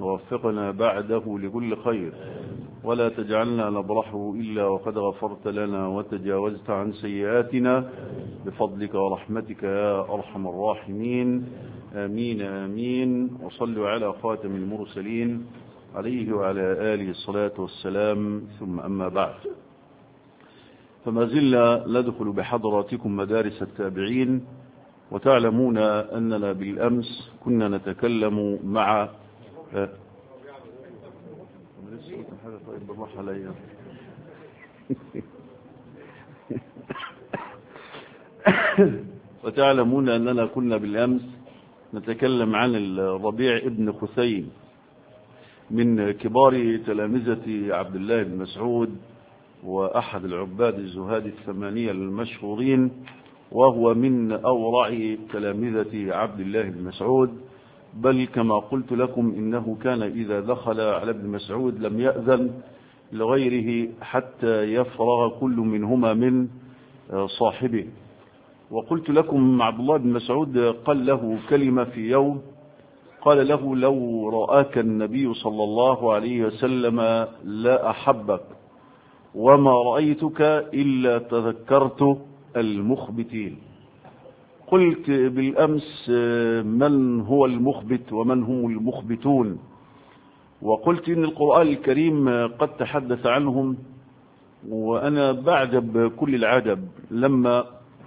ووفقنا بعده لكل خير ولا تجعلنا نبرحه إلا وقد غفرت لنا وتجاوزت عن سيئاتنا بفضلك ورحمتك يا أرحم الراحمين آمين آمين وصلوا على خاتم المرسلين عليه وعلى آله الصلاة والسلام ثم أما بعد فما زلنا ندخل بحضراتكم مدارس التابعين وتعلمون أننا بالأمس كنا نتكلم مع طيب بالراحة عليا وتعلمون أننا كنا بالأمس نتكلم عن الربيع ابن خثيم من كبار تلامذة عبد الله بن مسعود وأحد العباد الزهاد الثمانية المشهورين وهو من أورع تلامذة عبد الله بن مسعود بل كما قلت لكم إنه كان إذا دخل على ابن مسعود لم يأذن لغيره حتى يفرغ كل منهما من صاحبه وقلت لكم عبد الله بن مسعود قال له كلمة في يوم قال له لو رآك النبي صلى الله عليه وسلم لا أحبك وما رأيتك إلا تذكرت المخبتين قلت بالأمس من هو المخبت ومن هم المخبتون وقلت إن القرآن الكريم قد تحدث عنهم وأنا بعجب كل العجب لما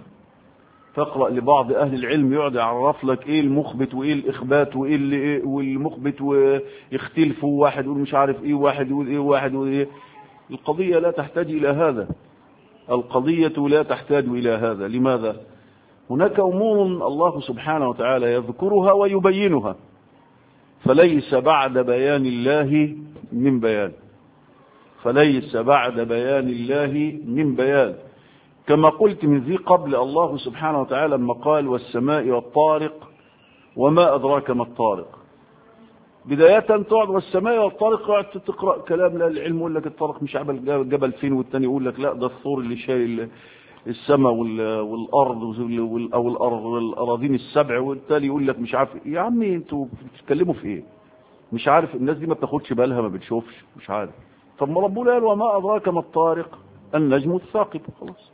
تقرأ لبعض أهل العلم يقعد يعرف لك إيه المخبت وإيه الإخبات وإيه اللي والمخبت ويختلفوا واحد يقول مش عارف إيه واحد يقول إيه واحد يقول إيه القضية لا تحتاج إلى هذا القضية لا تحتاج إلى هذا لماذا هناك أمور الله سبحانه وتعالى يذكرها ويبينها فليس بعد بيان الله من بيان فليس بعد بيان الله من بيان كما قلت من ذي قبل الله سبحانه وتعالى لما قال والسماء والطارق وما أدراك ما الطارق بداية تقعد والسماء والطارق قاعد تقرأ كلام لا العلم يقول لك الطارق مش عبل الجبل فين والتاني يقول لك لا ده الثور اللي شايل السماء والارض او الارض والاراضين السبع والتالي يقول لك مش عارف يا عمي انتوا بتتكلموا في ايه مش عارف الناس دي ما بتاخدش بالها ما بتشوفش مش عارف طب ما ربنا قال وما ادراك ما الطارق النجم الثاقب خلاص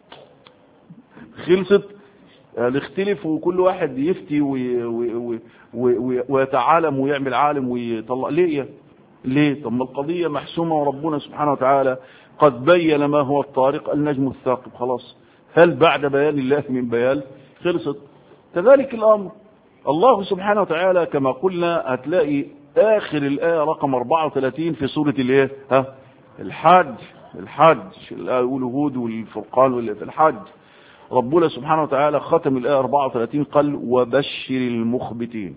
خلصت نختلف وكل واحد يفتي وي وي وي ويتعالم ويعمل عالم ويطلع ليه ليه طب ما القضيه محسومه وربنا سبحانه وتعالى قد بين ما هو الطارق النجم الثاقب خلاص هل بعد بيان الله من بيان خلصت كذلك الامر الله سبحانه وتعالى كما قلنا هتلاقي اخر الايه رقم 34 في سوره الايه ها الحج الحج الهود والفرقان واللي في الحج ربنا سبحانه وتعالى ختم الآية 34 قال وبشر المخبتين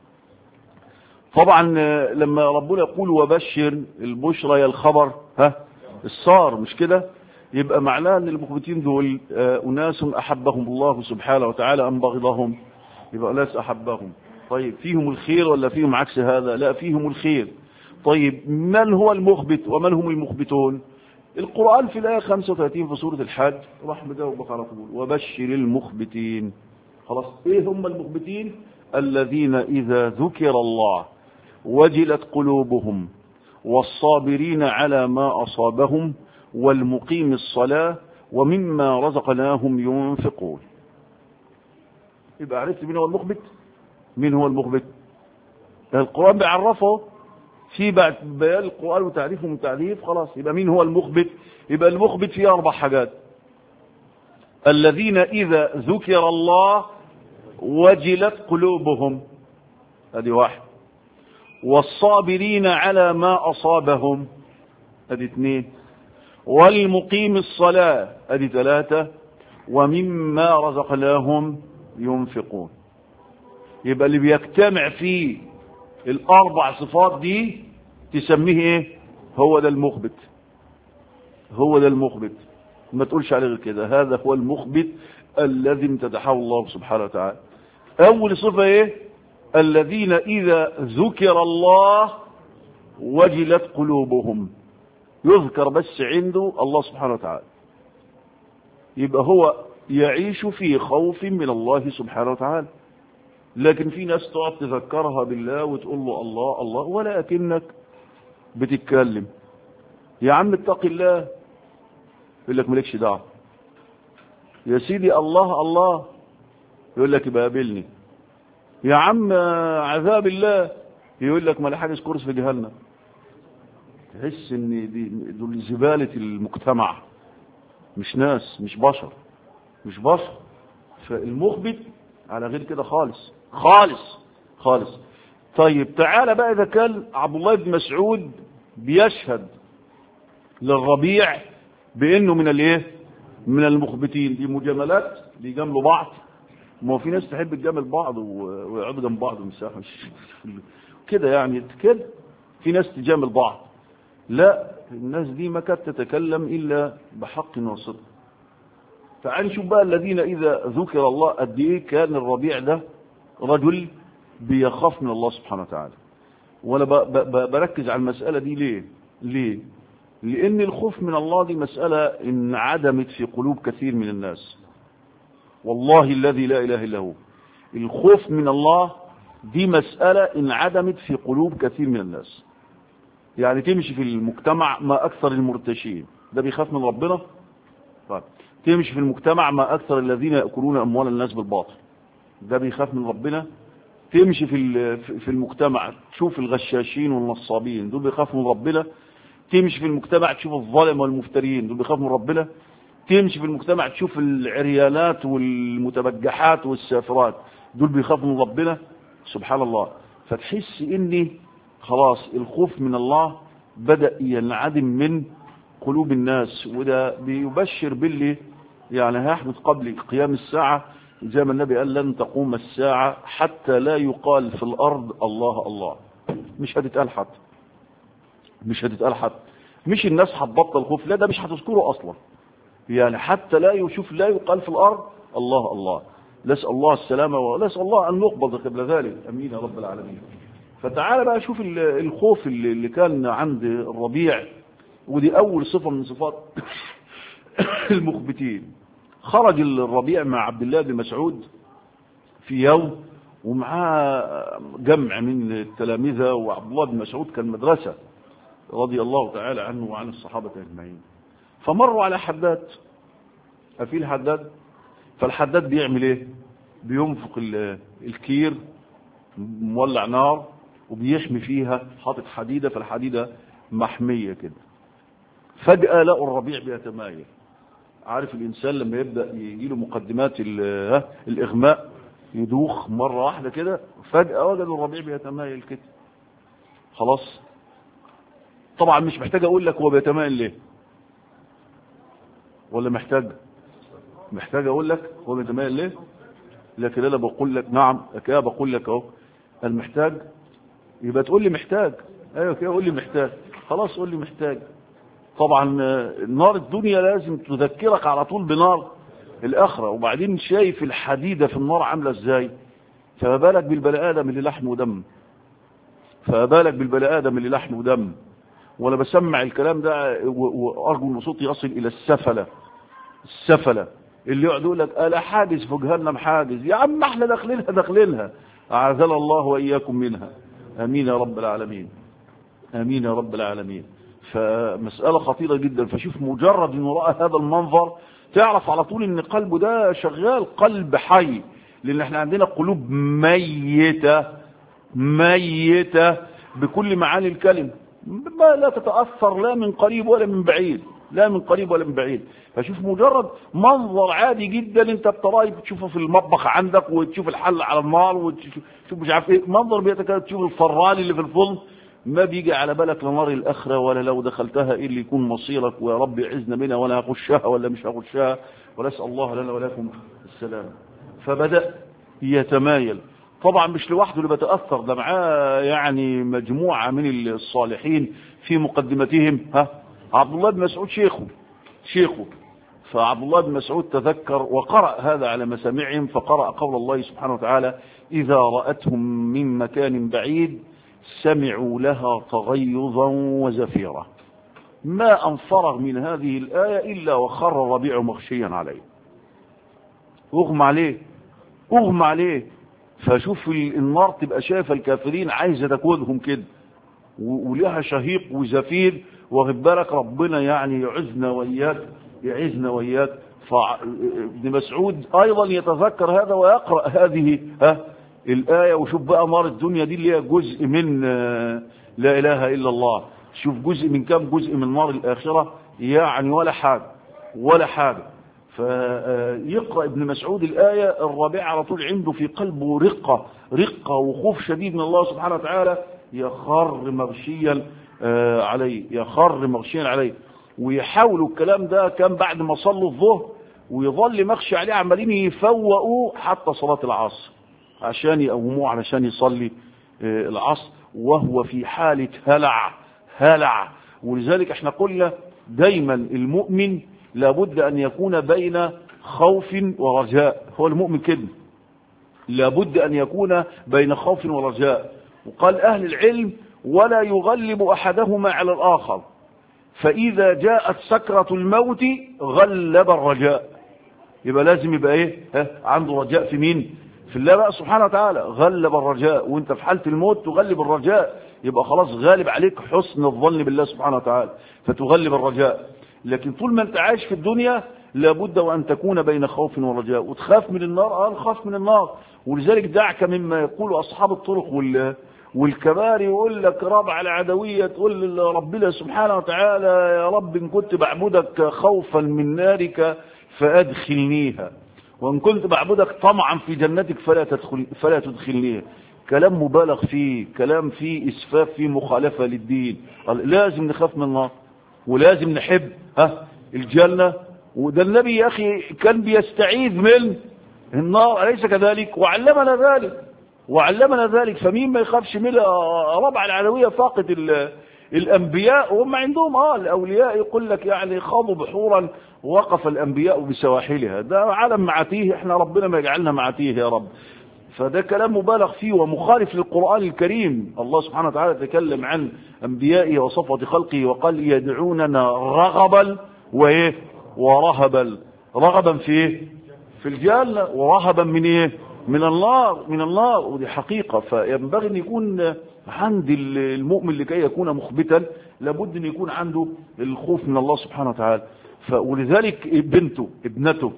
طبعا لما ربنا يقول وبشر البشرى يا الخبر ها الصار مش كده يبقى معناه ان المخبتين دول اناس احبهم الله سبحانه وتعالى ام بغضهم يبقى ناس احبهم طيب فيهم الخير ولا فيهم عكس هذا لا فيهم الخير طيب من هو المخبت ومن هم المخبتون القرآن في الآية 35 في سورة الحج راح مجاوبك على طول وبشر المخبتين خلاص ايه هم المخبتين الذين إذا ذكر الله وجلت قلوبهم والصابرين على ما أصابهم والمقيم الصلاة ومما رزقناهم ينفقون يبقى عرفت مين هو المخبت مين هو المخبت القرآن بيعرفه في بعد بيان القرآن وتعريفه من تعريف خلاص يبقى مين هو المخبت يبقى المخبت فيه أربع حاجات الذين إذا ذكر الله وجلت قلوبهم هذه واحد والصابرين على ما أصابهم هذه اثنين والمقيم الصلاة هذه ثلاثة ومما رزقناهم ينفقون يبقى اللي بيجتمع فيه الاربع صفات دي تسميه ايه هو ده المخبت هو ده المخبت ما تقولش عليه غير كده هذا هو المخبت الذي امتدحه الله سبحانه وتعالى اول صفه ايه الذين اذا ذكر الله وجلت قلوبهم يذكر بس عنده الله سبحانه وتعالى يبقى هو يعيش في خوف من الله سبحانه وتعالى لكن في ناس تقعد تذكرها بالله وتقول له الله الله ولا أكنك بتتكلم يا عم اتق الله يقول لك مالكش دعوه يا سيدي الله الله يقول لك يبقى قابلني يا عم عذاب الله يقول لك ما حاجز كرسي في جهنم تحس ان دي دول زباله المجتمع مش ناس مش بشر مش بشر فالمخبت على غير كده خالص خالص خالص طيب تعالى بقى اذا كان عبد الله بن مسعود بيشهد للربيع بانه من الايه من المخبتين دي مجاملات بيجاملوا بعض ما هو في ناس تحب تجامل بعض ويقعدوا جنب بعض مساحه كده يعني كده في ناس تجامل بعض لا الناس دي ما كانت تتكلم الا بحق وصدق تعال نشوف بقى الذين اذا ذكر الله قد ايه كان الربيع ده رجل بيخاف من الله سبحانه وتعالى وانا بركز على المساله دي ليه ليه لأن الخوف من الله دي مسألة انعدمت في قلوب كثير من الناس والله الذي لا إله إلا هو الخوف من الله دي مسألة انعدمت في قلوب كثير من الناس يعني تمشي في المجتمع ما أكثر المرتشين ده بيخاف من ربنا طيب. تمشي في المجتمع ما أكثر الذين يأكلون أموال الناس بالباطل ده بيخاف من ربنا تمشي في في المجتمع تشوف الغشاشين والنصابين دول بيخافوا من ربنا تمشي في المجتمع تشوف الظالم والمفترين دول بيخافوا من ربنا تمشي في المجتمع تشوف العريانات والمتبجحات والسافرات دول بيخافوا من ربنا سبحان الله فتحس ان خلاص الخوف من الله بدأ ينعدم من قلوب الناس وده بيبشر باللي يعني هيحدث قبل قيام الساعة زي ما النبي قال لن تقوم الساعة حتى لا يقال في الأرض الله الله مش هتتقال حتى مش هتتقال حتى مش الناس هتبطل خوف لا ده مش هتذكره اصلا يعني حتى لا يشوف لا يقال في الارض الله الله نسال الله السلامه ونسال الله ان نقبض قبل ذلك امين يا رب العالمين فتعال بقى شوف الخوف اللي, اللي كان عند الربيع ودي اول صفه من صفات المخبتين خرج الربيع مع عبد الله بن مسعود في يوم ومعاه جمع من التلامذه وعبد الله بن مسعود كان مدرسه رضي الله تعالى عنه وعن الصحابة أجمعين فمروا على حداد أفي الحداد فالحداد بيعمل ايه بينفق الكير مولع نار وبيحمي فيها حاطط حديدة فالحديدة محمية كده فجأة لقوا الربيع بيتمايل عارف الإنسان لما يبدأ يجيله مقدمات الإغماء يدوخ مرة واحدة كده فجأة وجدوا الربيع بيتمايل كده خلاص طبعا مش محتاج اقول لك هو بيتمائل ليه ولا محتاج محتاج اقول لك هو بيتمائل ليه لكن انا بقول لك نعم كده بقول لك اهو المحتاج يبقى تقول لي محتاج ايوه كده قول لي محتاج خلاص قول لي محتاج طبعا نار الدنيا لازم تذكرك على طول بنار الاخره وبعدين شايف الحديده في النار عامله ازاي فما بالك بالبني ادم اللي لحم ودم فما بالك بالبني ادم اللي لحم ودم وانا بسمع الكلام ده وارجو ان صوتي يصل الى السفله السفله اللي يقعد يقول لك الا حاجز في جهنم حاجز يا عم احنا داخلينها داخلينها اعاذنا الله واياكم منها امين يا رب العالمين امين يا رب العالمين فمساله خطيره جدا فشوف مجرد انه راى هذا المنظر تعرف على طول ان قلبه ده شغال قلب حي لان احنا عندنا قلوب ميته ميته بكل معاني الكلمه ما لا تتأثر لا من قريب ولا من بعيد لا من قريب ولا من بعيد فشوف مجرد منظر عادي جدا انت بتراي بتشوفه في المطبخ عندك وتشوف الحل على النار وتشوف مش عارف ايه منظر بيتك تشوف الفران اللي في الفرن ما بيجي على بالك لنار الاخره ولا لو دخلتها ايه اللي يكون مصيرك ويا رب يعزنا منها ولا هخشها ولا مش هخشها ونسال الله لنا ولكم السلام فبدا يتمايل طبعا مش لوحده اللي بتأثر ده معاه يعني مجموعة من الصالحين في مقدمتهم ها عبد الله بن مسعود شيخه شيخه فعبد الله بن مسعود تذكر وقرأ هذا على مسامعهم فقرأ قول الله سبحانه وتعالى إذا رأتهم من مكان بعيد سمعوا لها تغيظا وزفيرا ما أن فرغ من هذه الآية إلا وخر الربيع مغشيا عليه أغمى عليه أغمى عليه فشوف النار تبقى شايفه الكافرين عايزه تاكلهم كده ولها شهيق وزفير واخد بالك ربنا يعني يعزنا واياك يعزنا واياك فابن مسعود ايضا يتذكر هذا ويقرا هذه ها الايه وشوف بقى نار الدنيا دي اللي هي جزء من لا اله الا الله شوف جزء من كم جزء من نار الاخره يعني ولا حاجه ولا حاجه فيقرأ ابن مسعود الآية الرابعة على طول عنده في قلبه رقة رقة وخوف شديد من الله سبحانه وتعالى يخر مغشيا عليه يخر مغشيا عليه ويحاولوا الكلام ده كان بعد ما صلوا الظهر ويظل مغشي عليه عمالين يفوقوا حتى صلاة العصر عشان يقوموه علشان يصلي العصر وهو في حالة هلع هلع ولذلك احنا قلنا دايما المؤمن لابد أن يكون بين خوف ورجاء هو المؤمن كده لابد أن يكون بين خوف ورجاء وقال أهل العلم ولا يغلب أحدهما على الآخر فإذا جاءت سكرة الموت غلب الرجاء يبقى لازم يبقى ايه ها عنده رجاء في مين في الله بقى سبحانه وتعالى غلب الرجاء وانت في حالة الموت تغلب الرجاء يبقى خلاص غالب عليك حسن الظن بالله سبحانه وتعالى فتغلب الرجاء لكن طول ما انت عايش في الدنيا لابد وان تكون بين خوف ورجاء وتخاف من النار اه نخاف من النار ولذلك دعك مما يقول اصحاب الطرق وال والكبار يقول لك رابع العدوية تقول ربنا سبحانه وتعالى يا رب إن كنت بعبدك خوفا من نارك فأدخلنيها وإن كنت بعبدك طمعا في جنتك فلا, تدخل فلا تدخلنيها كلام مبالغ فيه كلام فيه إسفاف فيه مخالفة للدين لازم نخاف من النار ولازم نحب ها الجنة وده النبي يا أخي كان بيستعيذ من النار أليس كذلك وعلمنا ذلك وعلمنا ذلك فمين ما يخافش من ربع العلوية فاقد الأنبياء وهم عندهم آه الأولياء يقول لك يعني خاضوا بحورا وقف الأنبياء بسواحلها ده عالم معتيه احنا ربنا ما يجعلنا معتيه يا رب فده كلام مبالغ فيه ومخالف للقرآن الكريم الله سبحانه وتعالى تكلم عن أنبيائه وصفوة خلقه وقال يدعوننا رغبا وإيه ورهبا رغبا في إيه في الجنة ورهبا من إيه من النار من النار ودي حقيقة فينبغي أن يكون عند المؤمن لكي يكون مخبتا لابد أن يكون عنده الخوف من الله سبحانه وتعالى ولذلك بنته ابنته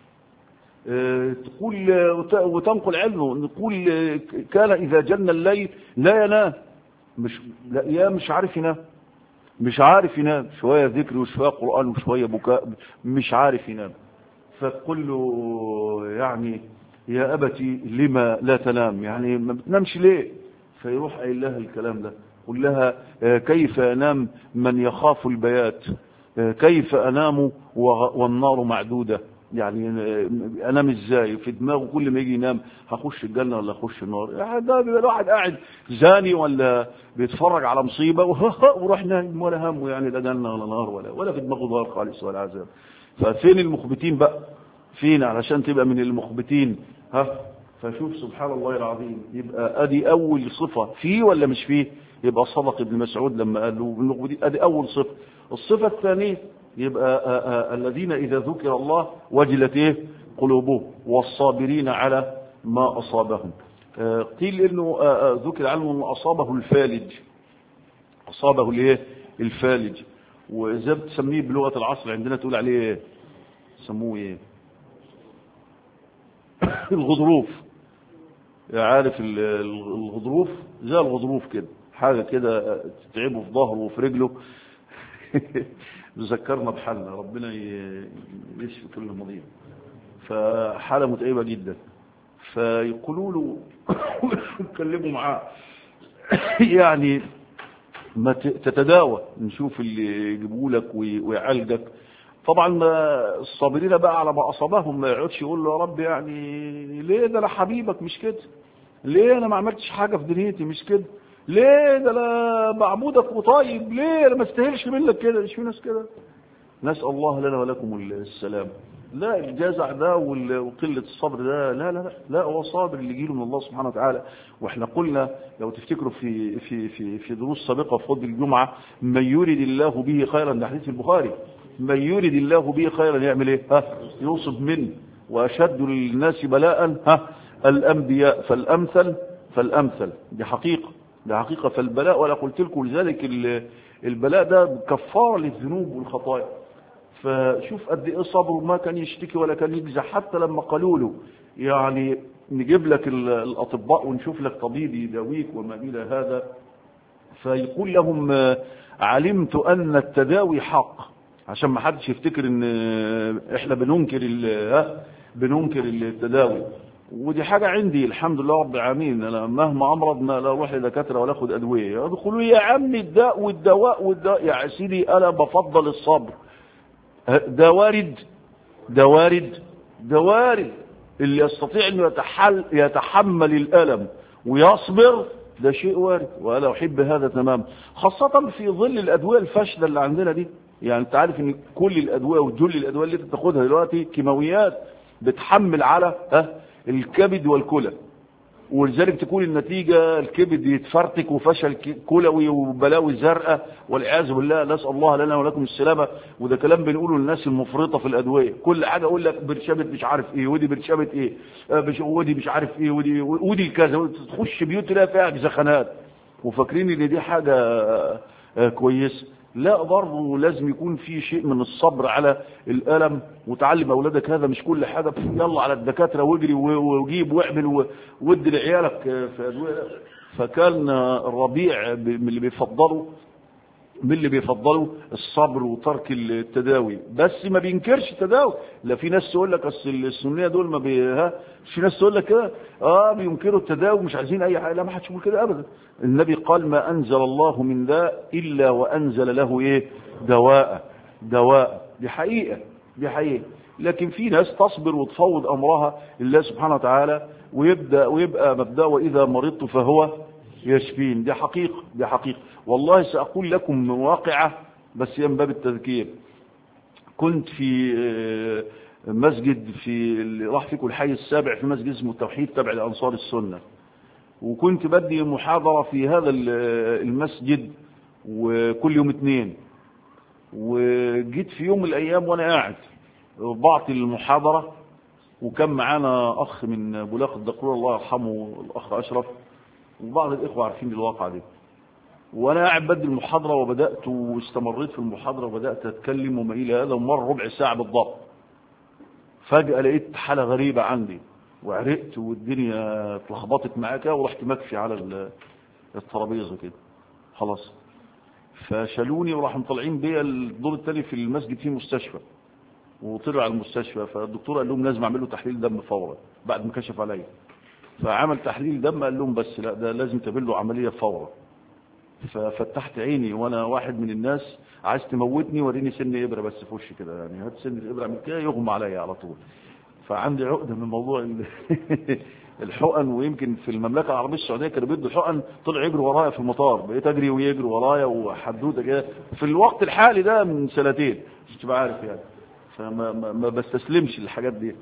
تقول وتنقل عنه نقول كان إذا جن الليل لا ينام مش لا يا مش عارف ينام مش عارف ينام شوية ذكر وشوية قرآن وشوية بكاء مش عارف ينام فتقول له يعني يا أبتي لما لا تنام يعني ما بتنامش ليه فيروح قايل لها الكلام ده قل لها كيف أنام من يخاف البيات كيف أنام والنار معدودة يعني انام ازاي في دماغه كل ما يجي ينام هخش الجنه ولا اخش النار يعني ده بيبقى الواحد قاعد زاني ولا بيتفرج على مصيبه وراح نايم ولا همه يعني لا جنه ولا نار ولا ولا في دماغه نار خالص ولا عذاب ففين المخبتين بقى فين علشان تبقى من المخبتين ها فشوف سبحان الله العظيم يبقى ادي اول صفه فيه ولا مش فيه يبقى صدق ابن مسعود لما قال له ادي اول صفه الصفه الثانيه يبقى آآ آآ الذين إذا ذكر الله وجلت إيه قلوبهم والصابرين على ما أصابهم قيل إنه آآ ذكر عنه أنه أصابه الفالج أصابه الإيه الفالج وإذا بتسميه بلغة العصر عندنا تقول عليه إيه سموه إيه الغضروف عارف الغضروف زي الغضروف كده حاجة كده تتعبه في ظهره وفي رجله ذكرنا بحالنا ربنا يشفي كل مريض فحالة متعبة جدا فيقولوا له يتكلموا معاه يعني ما تتداوى نشوف اللي يجيبوا لك ويعالجك طبعا الصابرين بقى على ما اصابهم ما يقعدش يقول له يا رب يعني ليه ده انا حبيبك مش كده ليه انا ما عملتش حاجه في دنيتي مش كده ليه ده انا بعبودك وطيب ليه انا ما استاهلش منك كده مش في ناس كده نسال الله لنا ولكم السلام لا الجزع ده وقله الصبر ده لا لا لا لا هو صابر اللي يجيله من الله سبحانه وتعالى واحنا قلنا لو تفتكروا في في في في دروس سابقه في فضل الجمعه من يريد الله به خيرا ده حديث البخاري من يريد الله به خيرا يعمل ايه ها يوصب منه واشد للناس بلاء ها الأنبياء فالأمثل فالأمثل دي حقيقة دي حقيقة فالبلاء ولا قلت لكم لذلك البلاء ده كفارة للذنوب والخطايا فشوف قد ايه صبر ما كان يشتكي ولا كان يجزع حتى لما قالوا له يعني نجيب لك الأطباء ونشوف لك طبيب يداويك وما إلى هذا فيقول لهم علمت أن التداوي حق عشان ما حدش يفتكر ان احنا بننكر بننكر التداوي ودي حاجة عندي الحمد لله رب العالمين انا مهما امرض ما لا اروح لدكاتره ولا اخد ادويه يدخلوا يا عم الداء والدواء والدواء يا سيدي انا بفضل الصبر ده وارد ده وارد ده وارد اللي يستطيع انه يتحل يتحمل الالم ويصبر ده شيء وارد وانا احب هذا تماما خاصة في ظل الادوية الفاشلة اللي عندنا دي يعني انت عارف ان كل الادوية وجل الادوية اللي انت بتاخدها دلوقتي كيماويات بتحمل على ها الكبد والكلى ولذلك تكون النتيجة الكبد يتفرتك وفشل كلوي وبلاوي زرقاء والعياذ بالله نسأل الله لنا ولكم السلامة وده كلام بنقوله للناس المفرطة في الأدوية كل حاجة أقول لك برشامة مش عارف إيه ودي برشامة إيه ودي مش عارف إيه ودي ودي كذا تخش بيوت تلاقي فيها زخانات وفاكرين إن دي حاجة كويسة لا برضه لازم يكون في شيء من الصبر على الألم وتعلم أولادك هذا مش كل حاجة يلا على الدكاترة واجري وجيب واعمل ودي لعيالك في أدوية فكان الربيع من اللي بيفضلوا من اللي بيفضلوا الصبر وترك التداوي بس ما بينكرش التداوي لا في ناس تقول لك اصل السنيه دول ما بي ها في ناس تقول لك كده اه بينكروا التداوي مش عايزين اي حاجه لا ما حدش يقول كده ابدا النبي قال ما انزل الله من داء الا وانزل له ايه دواء دواء دي حقيقه دي حقيقه لكن في ناس تصبر وتفوض امرها لله سبحانه وتعالى ويبدا ويبقى مبدا واذا مرضت فهو يشفين دي حقيقة دي حقيقة والله سأقول لكم واقعة بس من باب التذكير كنت في مسجد في اللي راح فيكم الحي السابع في مسجد اسمه التوحيد تبع لأنصار السنة وكنت بدي محاضرة في هذا المسجد وكل يوم اثنين وجيت في يوم من الأيام وأنا قاعد بعطي المحاضرة وكان معانا أخ من بلاق الدقور الله يرحمه الأخ أشرف وبعض الإخوة عارفين الواقع دي وأنا قاعد بدي المحاضرة وبدأت واستمريت في المحاضرة وبدأت أتكلم وما إلى هذا ومر ربع ساعة بالضبط فجأة لقيت حالة غريبة عندي وعرقت والدنيا اتلخبطت معايا كده ورحت مكفي على الترابيزة كده خلاص فشالوني وراحوا مطلعين بيا الدور الثاني في المسجد فيه مستشفى وطلع على المستشفى فالدكتور قال لهم لازم اعمل له تحليل دم فورا بعد ما كشف عليا فعمل تحليل دم قال لهم بس لا ده لازم تعمل له عمليه فورا ففتحت عيني وانا واحد من الناس عايز تموتني وريني سن ابره بس في وشي كده يعني هات سن الابره من كده يغمى عليا على طول فعندي عقده من موضوع الحقن ويمكن في المملكه العربيه السعوديه كانوا بيدوا الحقن طلع يجروا ورايا في المطار بقيت اجري ويجروا ورايا وحدوته كده في الوقت الحالي ده من سنتين مش تبقى عارف يعني فما ما, ما بستسلمش للحاجات دي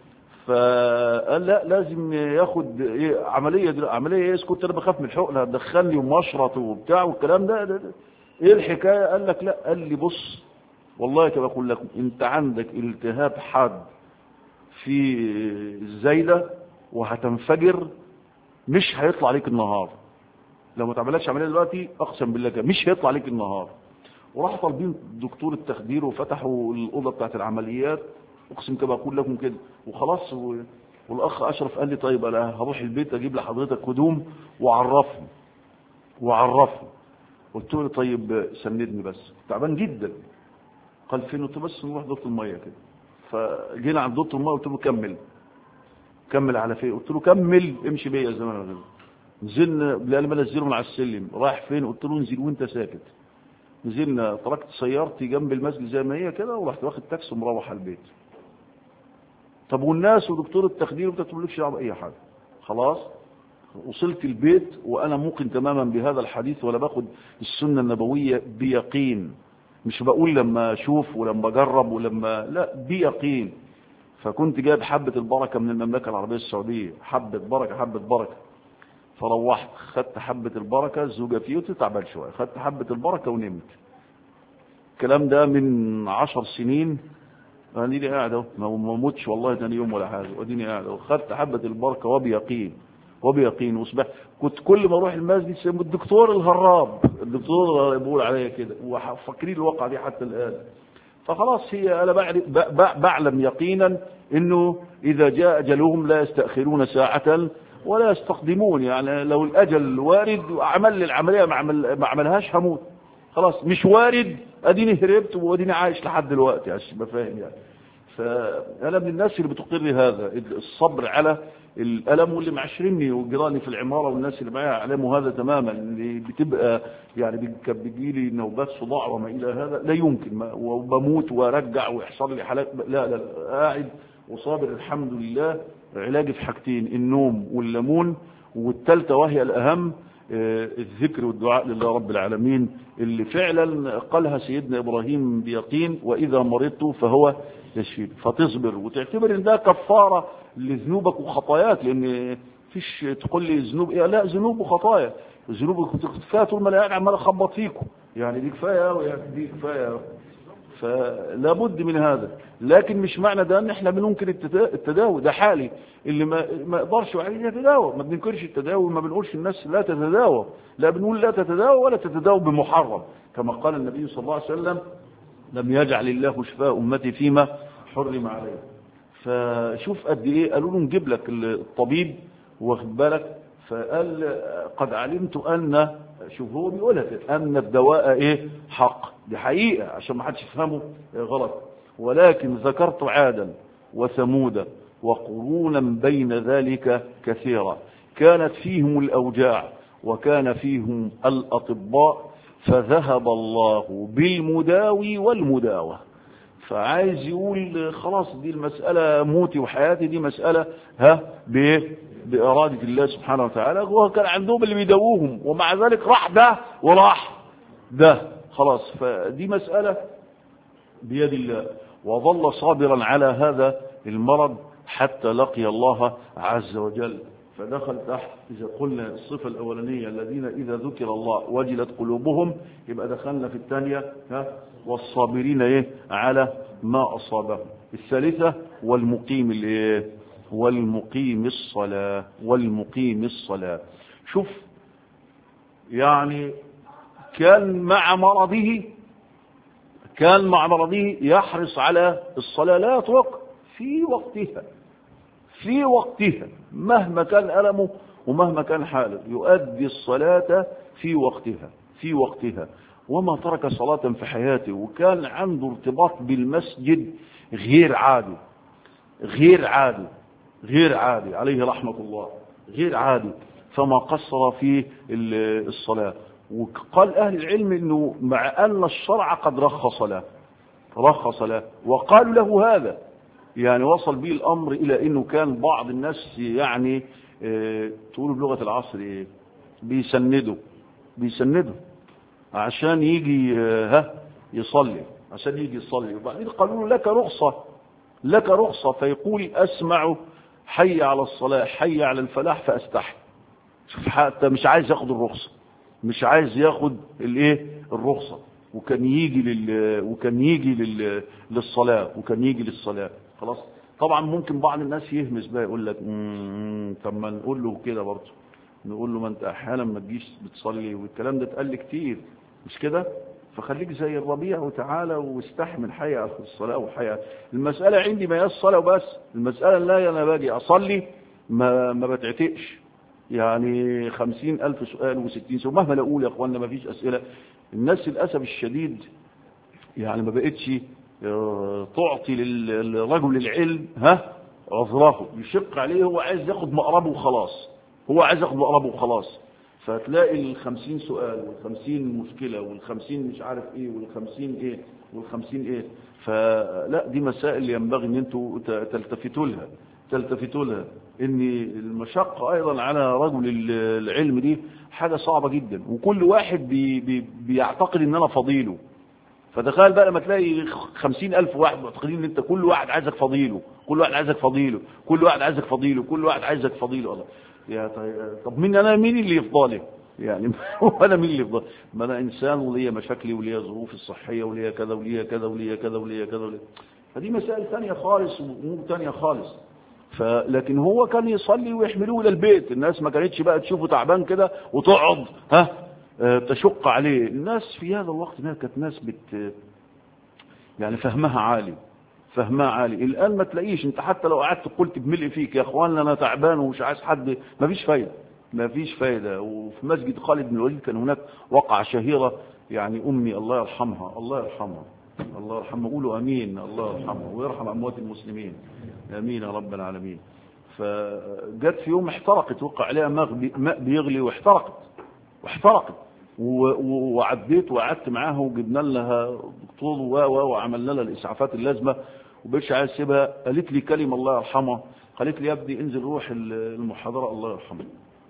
فقال لا لازم ياخد إيه عمليه دل... عمليه ايه كنت انا بخاف من الحقنه هتدخلني ومشرط وبتاع والكلام ده, ده, ده ايه الحكايه قال لك لا قال لي بص والله كما اقول لكم انت عندك التهاب حاد في الزايده وهتنفجر مش هيطلع عليك النهار لو ما تعملكش عمليه دلوقتي اقسم بالله كده مش هيطلع عليك النهار وراح طالبين دكتور التخدير وفتحوا الاوضه بتاعت العمليات اقسم كما اقول لكم كده وخلاص و... والاخ اشرف قال لي طيب انا هروح البيت اجيب لحضرتك هدوم وعرفني وعرفني قلت له طيب سندني بس تعبان جدا قال فين قلت بس نروح دكتور الميه كده فجينا عند دكتور الميه قلت له كمل كمل على فين قلت له كمل امشي بيا زي ما انا نزلنا قال ما نزله من على السلم رايح فين قلت له انزل وانت ساكت نزلنا تركت سيارتي جنب المسجد زي ما هي كده ورحت واخد تاكسي ومروح على البيت طب والناس ودكتور التخدير ما تقولكش دعوه باي حاجه خلاص وصلت البيت وانا موقن تماما بهذا الحديث ولا باخد السنه النبويه بيقين مش بقول لما اشوف ولما اجرب ولما لا بيقين فكنت جايب حبه البركه من المملكه العربيه السعوديه حبه بركه حبه بركه فروحت خدت حبه البركه الزوجه فيه تعبان شويه خدت حبه البركه ونمت الكلام ده من عشر سنين اديني قاعد اهو ما ما موتش والله ثاني يوم ولا حاجه واديني قاعد اهو خدت حبه البركه وبيقين وبيقين وصبح كنت كل ما اروح المسجد يسموا الدكتور الهراب الدكتور بيقول عليا كده وفاكرين الواقعه دي حتى الان فخلاص هي انا بعرف- ب- ب- بعلم يقينا انه اذا جاء اجلهم لا يستاخرون ساعه ولا يستقدمون يعني لو الاجل وارد وعمل لي العمليه ما عمل ما عملهاش هموت خلاص مش وارد اديني هربت واديني عايش لحد دلوقتي عشان تبقى فاهم يعني فانا من الناس اللي بتقر هذا الصبر على الالم واللي معاشرني وجيراني في العماره والناس اللي معايا يعلموا هذا تماما اللي بتبقى يعني بي- بيجي لي نوبات صداع وما الى هذا لا يمكن ما- وبموت وارجع ويحصل لي حالات لا لا, لا قاعد وصابر الحمد لله علاجي في حاجتين النوم والليمون والثالثه وهي الاهم آه، الذكر والدعاء لله رب العالمين اللي فعلا قالها سيدنا ابراهيم بيقين واذا مرضت فهو يشفين فتصبر وتعتبر ان ده كفاره لذنوبك وخطاياك لان فيش تقول لي ذنوب ايه لا ذنوب وخطايا الذنوب كنت كفايه طول ما انا قاعد عمال اخبط فيكم يعني دي كفايه قوي يعني دي كفايه أوي. فلا بد من هذا لكن مش معنى ده ان احنا بننكر التدا- التداوي ده حالي اللي ما ما يقدرش عليه يتداوى ما بننكرش التداوي ما بنقولش الناس لا تتداوى لا بنقول لا تتداوى ولا تتداوى بمحرم كما قال النبي صلى الله عليه وسلم لم يجعل الله شفاء امتي فيما حرم عليه فشوف قد ايه قالوا له نجيب لك الطبيب واخد بالك فقال قد علمت ان شوف هو بيقولها كده ان الدواء ايه حق دي حقيقه عشان ما حدش يفهمه غلط ولكن ذكرت عادا وثمودا وقرونا بين ذلك كثيرا كانت فيهم الاوجاع وكان فيهم الاطباء فذهب الله بالمداوي والمداوى فعايز يقول خلاص دي المسألة موتي وحياتي دي مسألة ها بإيه؟ بإرادة الله سبحانه وتعالى وهو كان عندهم اللي بيدووهم ومع ذلك راح ده وراح ده خلاص فدي مسألة بيد الله وظل صابرا على هذا المرض حتى لقي الله عز وجل فدخل تحت إذا قلنا الصفة الأولانية الذين إذا ذكر الله وجلت قلوبهم يبقى دخلنا في الثانية ها والصابرين إيه على ما أصابهم الثالثة والمقيم الإيه والمقيم الصلاة والمقيم الصلاة شوف يعني كان مع مرضه كان مع مرضه يحرص على الصلاة لا يترك في وقتها في وقتها مهما كان ألمه ومهما كان حاله يؤدي الصلاة في وقتها في وقتها وما ترك صلاة في حياته وكان عنده ارتباط بالمسجد غير عادي غير عادي غير عادي عليه رحمة الله غير عادي فما قصر في ال- الصلاة وقال أهل العلم أنه مع أن الشرع قد رخص له رخص له وقالوا له هذا يعني وصل به الأمر إلى أنه كان بعض الناس يعني اه تقولوا بلغة العصر إيه بيسندوا بيسندوا عشان يجي اه ها يصلي عشان يجي يصلي وبعدين قالوا له لك رخصة لك رخصة فيقول أسمع حي على الصلاة حي على الفلاح فأستحي شوف حتى مش عايز ياخد الرخصة مش عايز ياخد الايه الرخصة وكان يجي لل وكان يجي لل للصلاة وكان يجي للصلاة خلاص طبعا ممكن بعض الناس يهمس بقى يقول لك "مم، طب ما نقول له كده برضه نقول له ما انت احيانا ما تجيش بتصلي والكلام ده اتقال لي كتير مش كده فخليك زي الربيع وتعالى واستحمل حي على الصلاة وحي المسألة عندي ما هي الصلاة وبس المسألة لا أنا باجي أصلي ما ما بتعتقش يعني خمسين ألف سؤال وستين سؤال مهما نقول يا أخوانا ما فيش أسئلة الناس للأسف الشديد يعني ما بقتش آه، تعطي لل- للرجل العلم ها عذره يشق عليه هو عايز ياخد مقربه وخلاص هو عايز ياخد مقربه وخلاص فتلاقي الخمسين سؤال والخمسين مشكلة والخمسين مش عارف ايه والخمسين ايه والخمسين ايه فلا دي مسائل ينبغي ان انتوا ت- تلتفتوا لها تلتفتوا لها ان المشقة ايضا على رجل ال- العلم دي حاجة صعبة جدا وكل واحد بي بي بيعتقد ان انا فضيله فتخيل بقى لما تلاقي خمسين ألف واحد معتقدين ان انت كل واحد عايزك فضيله كل واحد عايزك فضيله كل واحد عايزك فضيله كل واحد عايزك فضيله الله يا طيب طب مين انا مين اللي يفضلي يعني هو انا مين اللي يفضل ما انا انسان وليا مشاكلي وليا ظروفي الصحيه وليا كذا وليا كذا وليا كذا وليا كذا وليا فدي مسائل ثانية خالص وامور ثانية خالص فلكن هو كان يصلي ويحملوه الى البيت الناس ما كانتش بقى تشوفه تعبان كده وتقعد ها آه، تشق عليه الناس في هذا الوقت ده كانت ناس بت يعني فهمها عالي فهمها عالي الان ما تلاقيش انت حتى لو قعدت قلت بملء فيك يا اخوان انا تعبان ومش عايز حد ما فيش فايده ما فيش فايده وفي مسجد خالد بن الوليد كان هناك وقعه شهيره يعني امي الله يرحمها الله يرحمها الله يرحمها قولوا امين الله يرحمها ويرحم اموات المسلمين امين يا رب العالمين فجت في يوم احترقت وقع عليها ماء بي- ماء بيغلي واحترقت واحترقت و- و- وعديت وقعدت معاها وجبنا لها دكتور و و وعملنا لها الاسعافات اللازمه وبقتش عايز اسيبها قالت لي كلمه الله يرحمها قالت لي يا ابني انزل روح ال- المحاضره الله يرحمها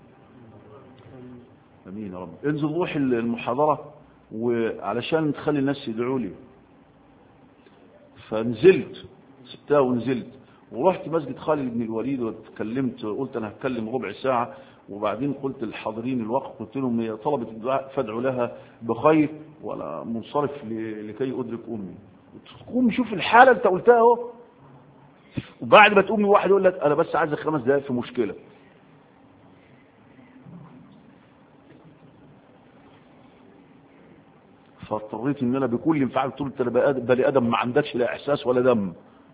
امين يا رب انزل روح ال- المحاضره وعلشان تخلي الناس يدعوا لي فنزلت سبتها ونزلت ورحت مسجد خالد بن الوليد واتكلمت قلت انا هتكلم ربع ساعه وبعدين قلت للحاضرين الوقت قلت لهم هي طلبت الدعاء فادعوا لها بخير وانا منصرف ل- لكي ادرك امي قوم شوف الحاله انت قلتها اهو وبعد ما تقومي واحد يقول لك انا بس عايز خمس دقائق في مشكله فاضطريت ان انا بكل انفعال قلت له انت بني آدم- بني ادم ما عندكش لا احساس ولا دم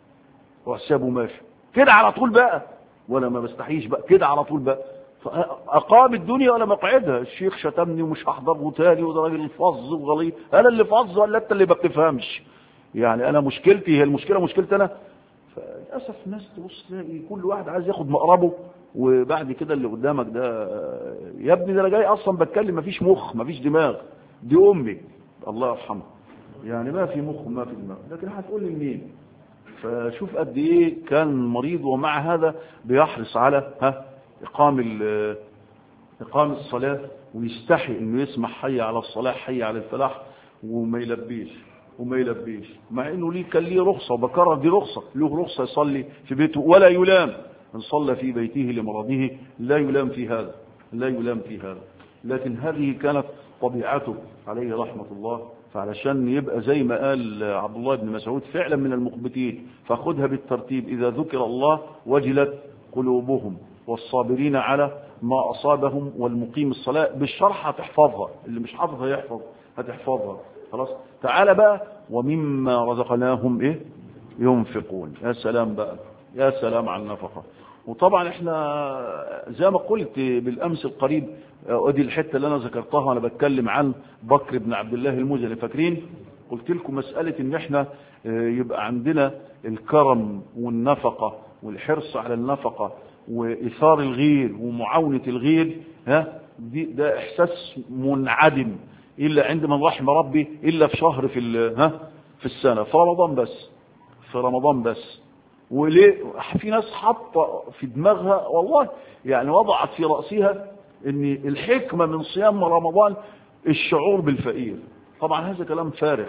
وحسابه ماشي كده على طول بقى ولا ما بستحيش بقى كده على طول بقى اقام الدنيا ولا مقعدها الشيخ شتمني ومش هحضره تاني وده راجل فظ وغليظ انا اللي فظ ولا انت اللي ما بتفهمش يعني انا مشكلتي هي المشكله مشكلتي انا فللاسف الناس تبص تلاقي كل واحد عايز ياخد مقربه وبعد كده اللي قدامك ده يا ابني ده انا جاي اصلا بتكلم مفيش مخ مفيش دماغ دي امي الله يرحمها يعني ما في مخ وما في دماغ لكن هتقول لي منين فشوف قد ايه كان مريض ومع هذا بيحرص على ها اقام ال- اقام الصلاه ويستحي انه يسمع حي على الصلاه حي على الفلاح وما يلبيش وما يلبيش مع انه ليه كان ليه رخصه وبكرر دي رخصه له رخصه يصلي في بيته ولا يلام ان صلى في بيته لمرضه لا يلام في هذا لا يلام في هذا لكن هذه كانت طبيعته عليه رحمه الله فعلشان يبقى زي ما قال عبد الله بن مسعود فعلا من المخبتين فخذها بالترتيب اذا ذكر الله وجلت قلوبهم والصابرين على ما أصابهم والمقيم الصلاة بالشرح هتحفظها اللي مش حافظها يحفظ هتحفظها خلاص تعالى بقى ومما رزقناهم ايه ينفقون يا سلام بقى يا سلام على النفقة وطبعا احنا زي ما قلت بالامس القريب ادي الحته اللي انا ذكرتها وانا بتكلم عن بكر بن عبد الله المزني فاكرين قلت لكم مساله ان احنا يبقى عندنا الكرم والنفقه والحرص على النفقه وايثار الغير ومعاونه الغير ها دي ده احساس منعدم الا عند من رحم ربي الا في شهر في ال- ها في السنه في رمضان بس في رمضان بس وليه في ناس حاطه في دماغها والله يعني وضعت في راسها ان الحكمه من صيام رمضان الشعور بالفقير طبعا هذا كلام فارغ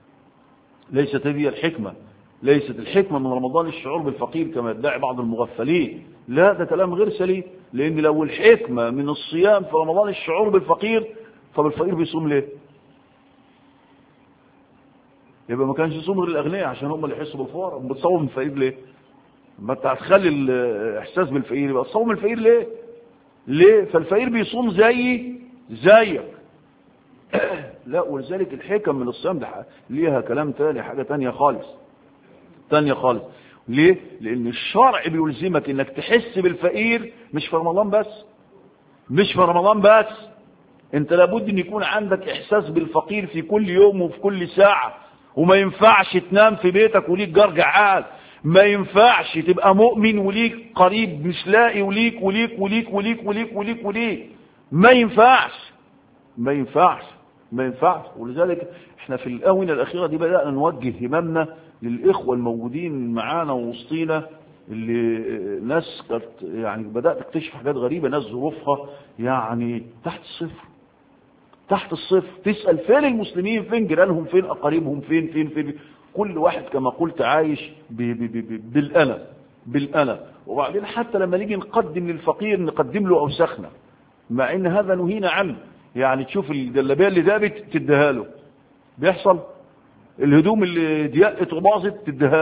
ليست هذه الحكمه ليست الحكمه من رمضان الشعور بالفقير كما يدعي بعض المغفلين لا ده كلام غير سليم لان لو الحكمه من الصيام في رمضان الشعور بالفقير طب الفقير بيصوم ليه يبقى ما كانش يصوم غير الاغنياء عشان هم اللي يحسوا بالفقراء بتصوم الفقير ليه ما انت هتخلي الاحساس بالفقير يبقى تصوم الفقير ليه ليه فالفقير بيصوم زيي زيك لا ولذلك الحكم من الصيام ده ليها كلام تاني حاجه تانية خالص تانية خالص ليه لان الشرع بيلزمك انك تحس بالفقير مش في رمضان بس مش في رمضان بس انت لابد ان يكون عندك احساس بالفقير في كل يوم وفي كل ساعه وما ينفعش تنام في بيتك وليك جار جعان ما ينفعش تبقى مؤمن وليك قريب مش لاقي وليك وليك وليك وليك وليك وليك وليك ما ينفعش ما ينفعش ما ينفعش ولذلك احنا في الاونه الاخيره دي بدانا نوجه هممنا للاخوه الموجودين معانا ووسطينا اللي ناس كانت يعني بدات تكتشف حاجات غريبه ناس ظروفها يعني تحت الصفر تحت الصفر تسال فين المسلمين فين جيرانهم فين اقاربهم فين فين فين كل واحد كما قلت عايش ب ب ب بالانا بالانا وبعدين حتى لما نيجي نقدم للفقير نقدم له اوسخنا مع ان هذا نهينا عنه يعني تشوف الجلابيه اللي دابت تديها له بيحصل الهدوم اللي ضيقت وباظت تديها له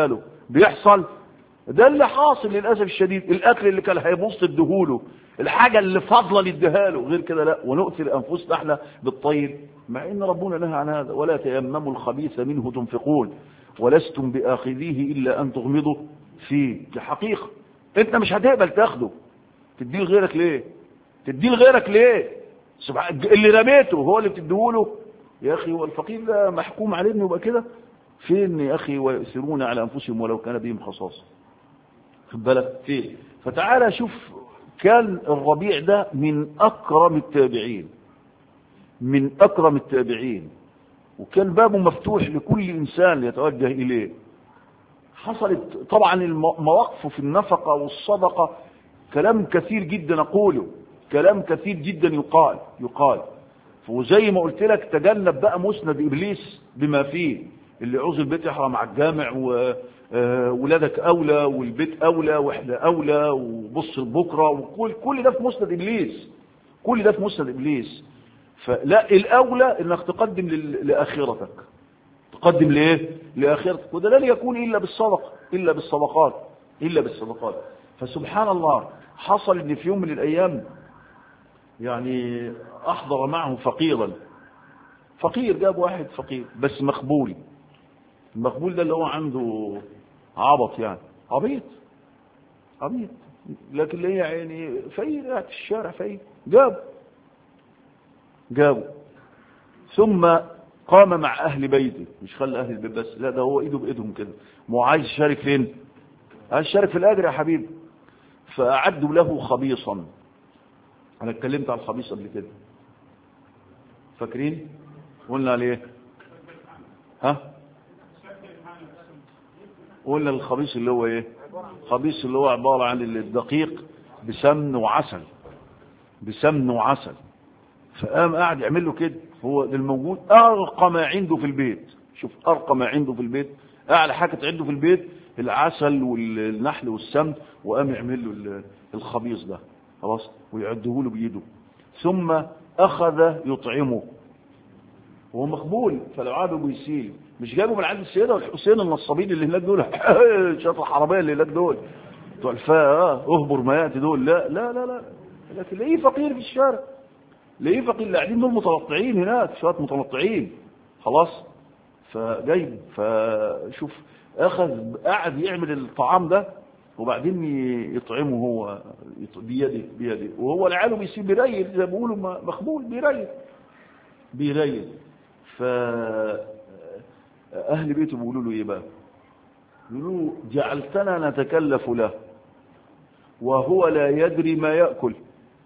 بيحصل ده اللي حاصل للاسف الشديد الاكل اللي كان هيبص اديهوله الحاجه اللي فاضله نديها له غير كده لا ونؤثر انفسنا احنا بالطيب مع ان ربنا نهى عن هذا ولا تيمموا الخبيث منه تنفقون ولستم باخذيه الا ان تغمضوا فيه دي حقيقه انت مش هتقبل تاخده تديه لغيرك ليه تديه لغيرك ليه سبحان اللي رميته هو اللي بتديهوله يا اخي هو الفقير ده محكوم عليه انه يبقى كده فين يا اخي ويؤثرون على انفسهم ولو كان بهم خصاصه خد بالك فين فتعالى شوف كان الربيع ده من اكرم التابعين من اكرم التابعين وكان بابه مفتوح لكل انسان يتوجه اليه حصلت طبعا المواقف في النفقه والصدقه كلام كثير جدا اقوله كلام كثير جدا يقال يقال وزي ما قلت لك تجنب بقى مسند ابليس بما فيه اللي عوز البيت يحرم على الجامع وولادك اولى والبيت اولى واحنا اولى وبص لبكره وكل كل ده في مسند ابليس كل ده في مسند ابليس فلا الاولى انك تقدم لاخرتك تقدم لايه لاخرتك وده لن يكون الا بالصدقه الا بالصدقات الا بالصدقات فسبحان الله حصل ان في يوم من الايام يعني احضر معه فقيرا فقير جاب واحد فقير بس مقبول المقبول ده اللي هو عنده عبط يعني عبيط عبيط لكن اللي هي يعني فقير قاعد في الشارع فقير جاب جابه ثم قام مع اهل بيته مش خلى اهل البيت بس لا ده هو ايده بايدهم كده ما هو عايز يشارك فين عايز يشارك في الاجر يا حبيبي فاعدوا له خبيصا انا اتكلمت عن الخبيص قبل كده فاكرين قلنا عليه ها قلنا الخبيث اللي هو ايه خبيث اللي هو عبارة عن الدقيق بسمن وعسل بسمن وعسل فقام قاعد يعمل له كده هو الموجود ارقى ما عنده في البيت شوف ارقى ما عنده في البيت اعلى حاجه عنده في البيت العسل والنحل والسمن وقام يعمل له الخبيث ده خلاص ويعده له بايده ثم اخذ يطعمه وهو مقبول فلو عاده بيسيل مش جابه من عند السيدة والحسين النصابين اللي هناك دول شاطر الحرامية اللي هناك دول بتوع الفاء اهبر ما ياتي دول لا لا لا لا لكن ليه فقير في الشارع ليه فقير اللي قاعدين دول متنطعين هناك شويه متنطعين خلاص فجايب فشوف اخذ قعد يعمل الطعام ده وبعدين يطعمه هو بيده بيده وهو العيال بيسيب بيريل زي ما بيقولوا مخبول بيريل بيريل ف أهل بيته بيقولوا له إيه بقى يقولوا له جعلتنا نتكلف له وهو لا يدري ما يأكل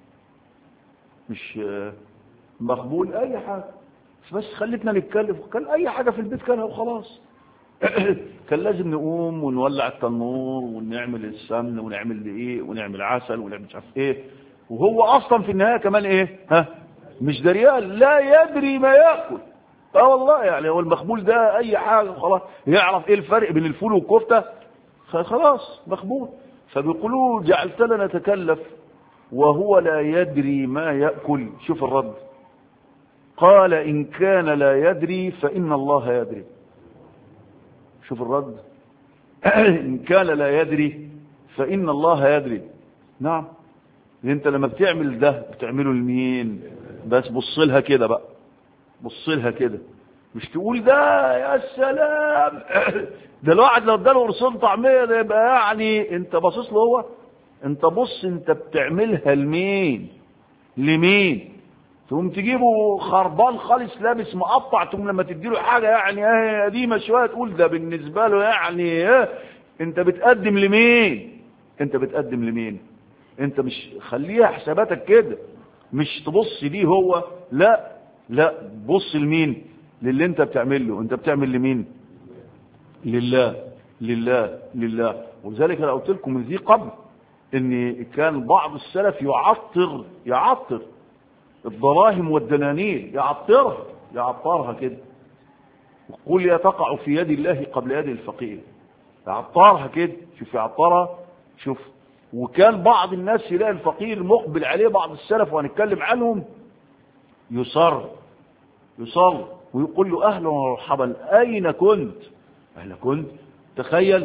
مش مقبول أي حاجة بس خلتنا نتكلف كان أي حاجة في البيت كانها وخلاص كان لازم نقوم ونولع التنور ونعمل السمن ونعمل ايه ونعمل عسل ونعمل مش عارف ايه وهو اصلا في النهايه كمان ايه ها مش دريان لا يدري ما ياكل اه والله يعني هو المخبول ده اي حاجه خلاص يعرف ايه الفرق بين الفول والكفته خلاص مخبول فبيقولوا جعلتنا نتكلف وهو لا يدري ما ياكل شوف الرد قال ان كان لا يدري فان الله يدري شوف الرد ان كان لا يدري فان الله يدري نعم انت لما بتعمل ده بتعمله لمين بس بص لها كده بقى بص لها كده مش تقول ده يا سلام ده الواحد لو اداله قرصين طعميه ده يبقى يعني انت باصص له هو انت بص انت بتعملها لمين لمين تقوم تجيبه خربان خالص لابس مقطع تقوم لما تديله حاجه يعني اه قديمه شويه تقول ده بالنسبه له يعني اه انت بتقدم لمين انت بتقدم لمين انت مش خليها حساباتك كده مش تبص ليه هو لا لا بص لمين للي انت بتعمل له انت بتعمل لمين لله لله لله ولذلك انا قلت لكم من ذي قبل ان كان بعض السلف يعطر يعطر الدراهم والدنانير يعطرها يعطرها كده قل يا تقع في يد الله قبل يد الفقير يعطرها كده شوف يعطرها شوف وكان بعض الناس يلاقي الفقير مقبل عليه بعض السلف وهنتكلم عنهم يصر يصر ويقول له اهلا ومرحبا اين كنت اهلا كنت تخيل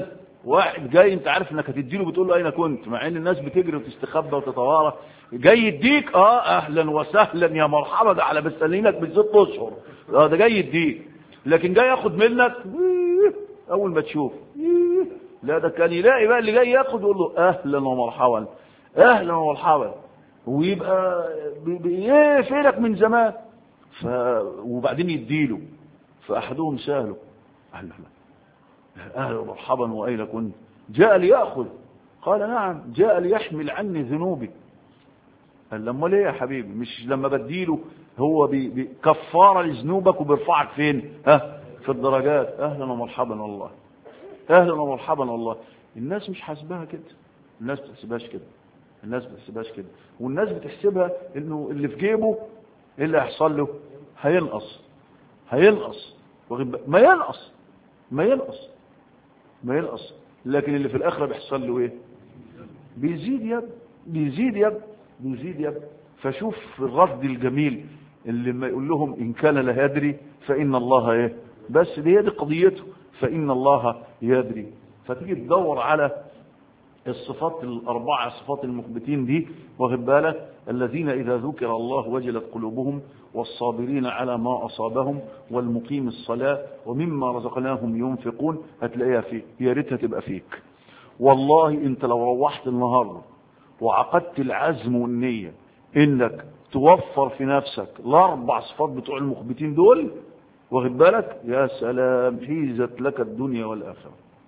واحد جاي انت عارف انك هتديله بتقول له اين كنت مع ان الناس بتجري وتستخبى وتتوارى جاي يديك اه اهلا وسهلا يا مرحبا ده على مستنينك بالست اشهر اه ده جاي يديك لكن جاي ياخد منك اول ما تشوف لا ده كان يلاقي بقى اللي جاي ياخد يقول له اهلا ومرحبا اهلا ومرحبا ويبقى بي بي ايه فينك من زمان ف وبعدين يديله فاحدهم ساله قال له اهلا ومرحبا واين كنت جاء لياخذ قال نعم جاء ليحمل عني ذنوبي قال لما ليه يا حبيبي مش لما بديله هو بي بي كفاره لذنوبك وبيرفعك فين ها في الدرجات اهلا ومرحبا والله اهلا ومرحبا والله الناس مش حاسباها كده الناس ما بتحسبهاش كده الناس ما بتحسبهاش كده والناس بتحسبها انه اللي في جيبه ايه اللي هيحصل له هينقص هينقص ما ينقص ما ينقص ما ينقص لكن اللي في الاخره بيحصل له ايه بيزيد يا ابني بيزيد يا ابني بيزيد يا ابني فشوف الرد الجميل اللي ما يقول لهم ان كان لا يدري فان الله ايه بس دي هي دي قضيته فان الله يدري فتيجي تدور على الصفات الأربعة صفات المخبتين دي واخد بالك الذين إذا ذكر الله وجلت قلوبهم والصابرين على ما أصابهم والمقيم الصلاة ومما رزقناهم ينفقون هتلاقيها فيك يا ريتها تبقى فيك والله انت لو روحت النهارده وعقدت العزم والنية انك توفر في نفسك الاربع صفات بتوع المخبتين دول واخد بالك يا سلام حيزت لك الدنيا والاخره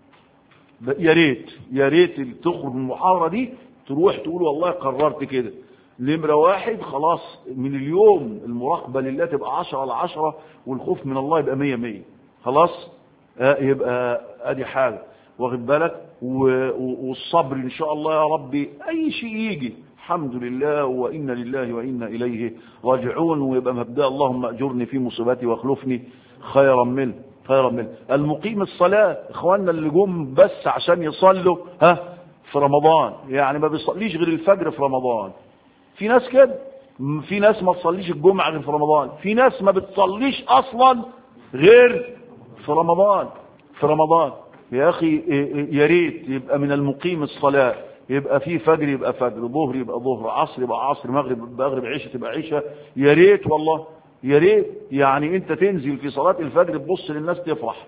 يا ريت يا ريت تخرج من المحاضره دي تروح تقول والله قررت كده نمرة واحد خلاص من اليوم المراقبة لله تبقى عشرة على عشرة والخوف من الله يبقى مية مية خلاص آه يبقى ادي حاجة واخد بالك والصبر ان شاء الله يا ربي اي شيء يجي الحمد لله وإنا لله وإنا إليه راجعون ويبقى مبدأ اللهم أجرني في مصيبتي واخلفني خيرا منه خيرا منه المقيم الصلاة إخواننا اللي جم بس عشان يصلوا ها في رمضان يعني ما بيصليش غير الفجر في رمضان في ناس كده في ناس ما تصليش الجمعة غير في رمضان في ناس ما بتصليش أصلا غير في رمضان في رمضان يا أخي يا ريت يبقى من المقيم الصلاة يبقى في فجر يبقى فجر ظهر يبقى ظهر عصر يبقى عصر مغرب يبقى مغرب عشاء تبقى عشاء يا ريت والله يا ريت يعني انت تنزل في صلاة الفجر تبص للناس تفرح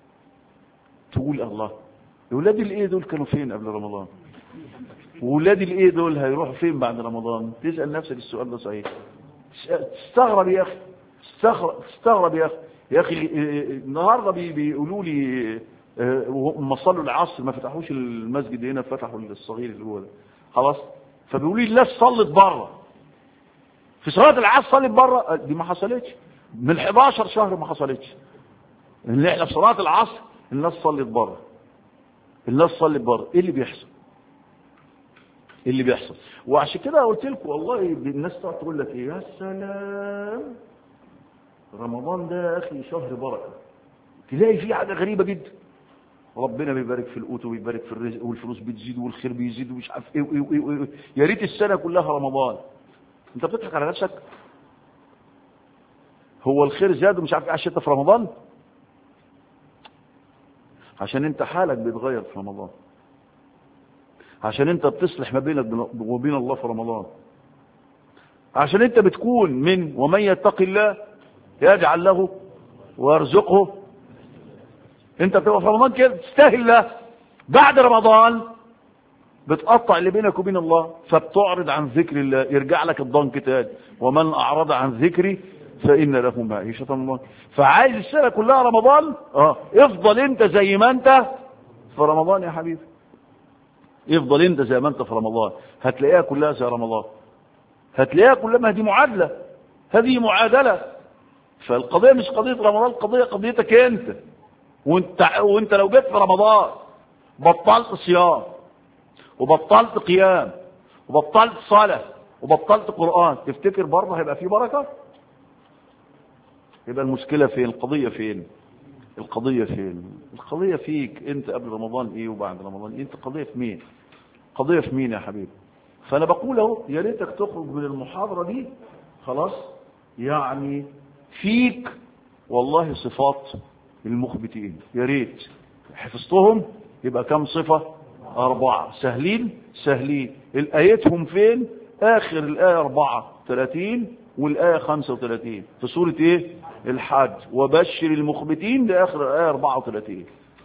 تقول الله ولاد الايه دول كانوا فين قبل رمضان ولاد الايه دول هيروحوا فين بعد رمضان تسأل نفسك السؤال ده صحيح تستغرب يا اخي تستغرب تستغرب يا اخي يا اخي النهارده بيقولوا لي هم صلوا العصر ما فتحوش المسجد هنا فتحوا الصغير اللي هو ده خلاص فبيقولوا لي الناس صلت بره في صلاه العصر صلت بره دي ما حصلتش من 11 شهر ما حصلتش ان احنا في صلاه العصر الناس صلت بره الناس صلت بره ايه اللي بيحصل ايه اللي بيحصل وعشان كده قلت لكم والله الناس تقعد تقول لك ايه يا سلام رمضان ده يا اخي شهر بركه تلاقي فيه حاجه غريبه جدا ربنا بيبارك في القوت وبيبارك في الرزق والفلوس بتزيد والخير بيزيد ومش عارف ايه وايه وايه, وإيه. يا ريت السنه كلها رمضان انت بتضحك على نفسك هو الخير زاد ومش عارف ايه عشان انت في رمضان عشان انت حالك بيتغير في رمضان عشان انت بتصلح ما بينك وبين الله في رمضان عشان انت بتكون من ومن يتق الله يجعل له ويرزقه انت بتبقى في رمضان كده تستاهل له بعد رمضان بتقطع اللي بينك وبين الله فبتعرض عن ذكر الله يرجع لك الضنك تاني ومن اعرض عن ذكري فان له معيشه الله فعايز السنه كلها رمضان اه افضل انت زي ما انت في رمضان يا حبيبي افضل انت زي ما انت في رمضان هتلاقيها كلها زي رمضان هتلاقيها كلها ما دي معادله هذه معادله فالقضيه مش قضيه رمضان القضيه قضيتك انت وانت وانت لو جيت في رمضان بطلت صيام وبطلت قيام وبطلت صلاه وبطلت قران تفتكر برضه هيبقى في بركه يبقى المشكله فين القضيه فين القضيه فين القضيه فيك انت قبل رمضان ايه وبعد رمضان ايه انت القضيه في مين القضيه في مين يا حبيبي فانا بقول اهو يا ريتك تخرج من المحاضره دي خلاص يعني فيك والله صفات المخبتين يا ريت حفظتهم يبقى كم صفة أربعة سهلين سهلين الآيتهم فين آخر الآية أربعة ثلاثين والآية خمسة وثلاثين في سورة إيه الحج وبشر المخبتين لآخر الآية أربعة وثلاثين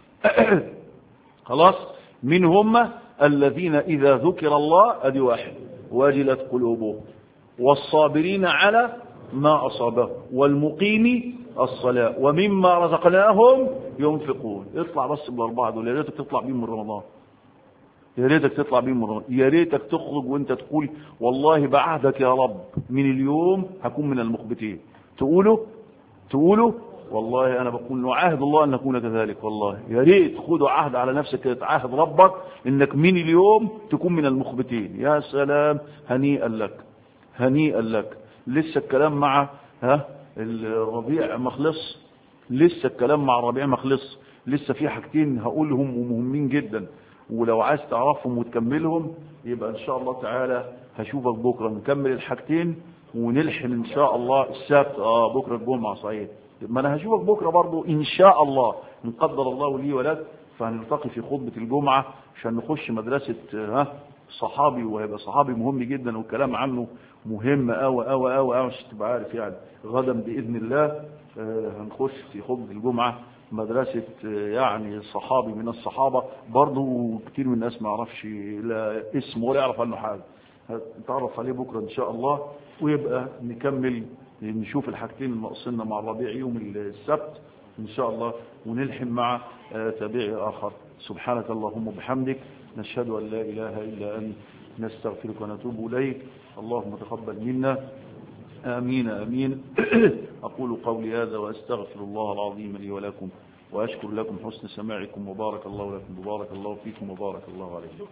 خلاص من هم الذين إذا ذكر الله أدي واحد وجلت قلوبهم والصابرين على ما أصابهم والمقيم الصلاة ومما رزقناهم ينفقون اطلع بس بالأربعة دول يا ريتك تطلع بيهم من رمضان يا ريتك تطلع بيهم من رمضان يا ريتك تخرج وانت تقول والله بعهدك يا رب من اليوم هكون من المخبتين تقولوا تقولوا والله انا بقول نعاهد الله ان نكون كذلك والله يا ريت خدوا عهد على نفسك كده تعاهد ربك انك من اليوم تكون من المخبتين يا سلام هنيئا لك هنيئا لك لسه الكلام مع ها الربيع مخلص لسه الكلام مع الربيع مخلص لسه في حاجتين هقولهم ومهمين جدا ولو عايز تعرفهم وتكملهم يبقى ان شاء الله تعالى هشوفك بكره نكمل الحاجتين ونلحن ان شاء الله السبت اه بكره الجمعه صحيح ما انا هشوفك بكره برضو ان شاء الله ان قدر الله لي ولك فهنلتقي في خطبه الجمعه عشان نخش مدرسه ها صحابي وهيبقى صحابي مهم جدا والكلام عنه مهم قوي قوي قوي قوي عشان تبقى عارف يعني غدا باذن الله آه هنخش في خطبه الجمعه مدرسة يعني صحابي من الصحابة برضو كتير من الناس ما يعرفش لا اسم ولا يعرف عنه حاجة نتعرف عليه بكرة ان شاء الله ويبقى نكمل نشوف الحاجتين المقصنا مع الربيع يوم السبت ان شاء الله ونلحم مع تابعي اخر سبحانك اللهم وبحمدك نشهد ان لا اله الا انت نستغفرك ونتوب اليك اللهم تقبل منا آمين آمين أقول قولي هذا وأستغفر الله العظيم لي ولكم وأشكر لكم حسن سماعكم وبارك الله لكم وبارك الله فيكم وبارك الله عليكم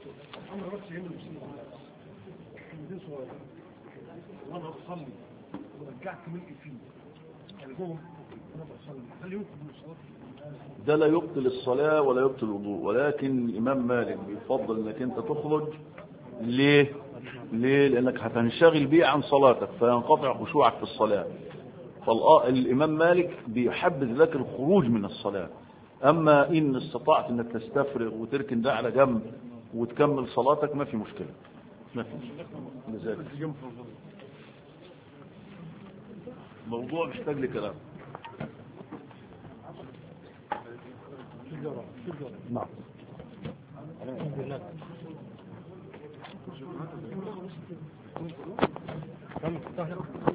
وانا اصلي ورجعت ملئي فيه يعني جوه وانا بصلي هل يمكن الصلاه ده لا يبطل الصلاة ولا يبطل الوضوء ولكن الإمام مالك بيفضل انك انت تخرج ليه ليه لانك هتنشغل بيه عن صلاتك فينقطع خشوعك في الصلاة فالإمام مالك بيحبذ لك الخروج من الصلاة أما إن استطعت أنك تستفرغ وتركن ده على جنب وتكمل صلاتك ما في مشكلة ما في مشكلة لذلك موضوع محتاج لكلام نعم الحمد لله